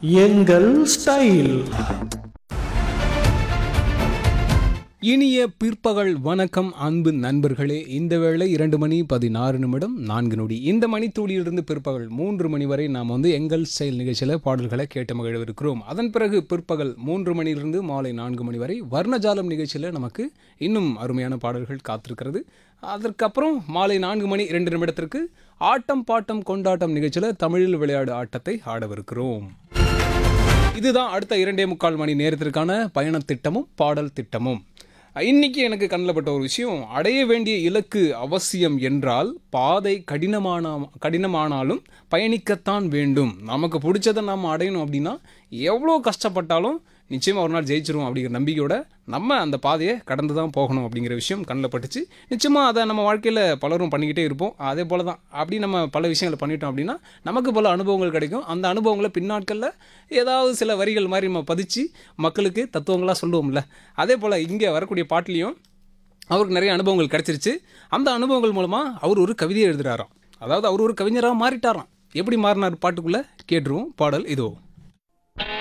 எங்கள் ஸ்டைல் இனிய பிற்பகல் வணக்கம் அன்பு நண்பர்களே இந்த வேளை இரண்டு மணி பதினாறு நிமிடம் நான்கு நொடி இந்த மணித்துளியிலிருந்து பிற்பகல் மூன்று மணி வரை நாம் வந்து எங்கள் ஸ்டைல் நிகழ்ச்சியில் பாடல்களை கேட்டு மகிழவிருக்கிறோம் அதன் பிறகு பிற்பகல் மூன்று மணியிலிருந்து மாலை நான்கு மணி வரை வர்ணஜாலம் நிகழ்ச்சியில் நமக்கு இன்னும் அருமையான பாடல்கள் காத்திருக்கிறது அதற்கப்புறம் மாலை நான்கு மணி இரண்டு நிமிடத்திற்கு ஆட்டம் பாட்டம் கொண்டாட்டம் நிகழ்ச்சியில் தமிழில் விளையாடு ஆட்டத்தை ஆடவிருக்கிறோம் இதுதான் அடுத்த இரண்டே முக்கால் மணி நேரத்திற்கான பயணத் திட்டமும் பாடல் திட்டமும் இன்னைக்கு எனக்கு கண்ணில் பட்ட ஒரு விஷயம் அடைய வேண்டிய இலக்கு அவசியம் என்றால் பாதை கடினமான கடினமானாலும் பயணிக்கத்தான் வேண்டும் நமக்கு பிடிச்சதை நாம் அடையணும் அப்படின்னா எவ்வளோ கஷ்டப்பட்டாலும் நிச்சயமாக ஒரு நாள் ஜெயிச்சிரும் அப்படிங்கிற நம்பிக்கையோட நம்ம அந்த பாதையை கடந்து தான் போகணும் அப்படிங்கிற விஷயம் கண்ணில் பட்டுச்சு நிச்சயமாக அதை நம்ம வாழ்க்கையில் பலரும் பண்ணிக்கிட்டே இருப்போம் அதே போல தான் அப்படி நம்ம பல விஷயங்களை பண்ணிட்டோம் அப்படின்னா நமக்கு பல அனுபவங்கள் கிடைக்கும் அந்த அனுபவங்களை பின்னாட்களில் ஏதாவது சில வரிகள் மாதிரி நம்ம பதிச்சு மக்களுக்கு தத்துவங்களாக சொல்லுவோம்ல அதே போல் இங்கே வரக்கூடிய பாட்டிலையும் அவருக்கு நிறைய அனுபவங்கள் கிடைச்சிருச்சு அந்த அனுபவங்கள் மூலமாக அவர் ஒரு கவிதையை எழுதுறாராம் அதாவது அவர் ஒரு கவிஞராக மாறிட்டாராம் எப்படி மாறினார் பாட்டுக்குள்ளே கேட்டுருவோம் பாடல் இதோ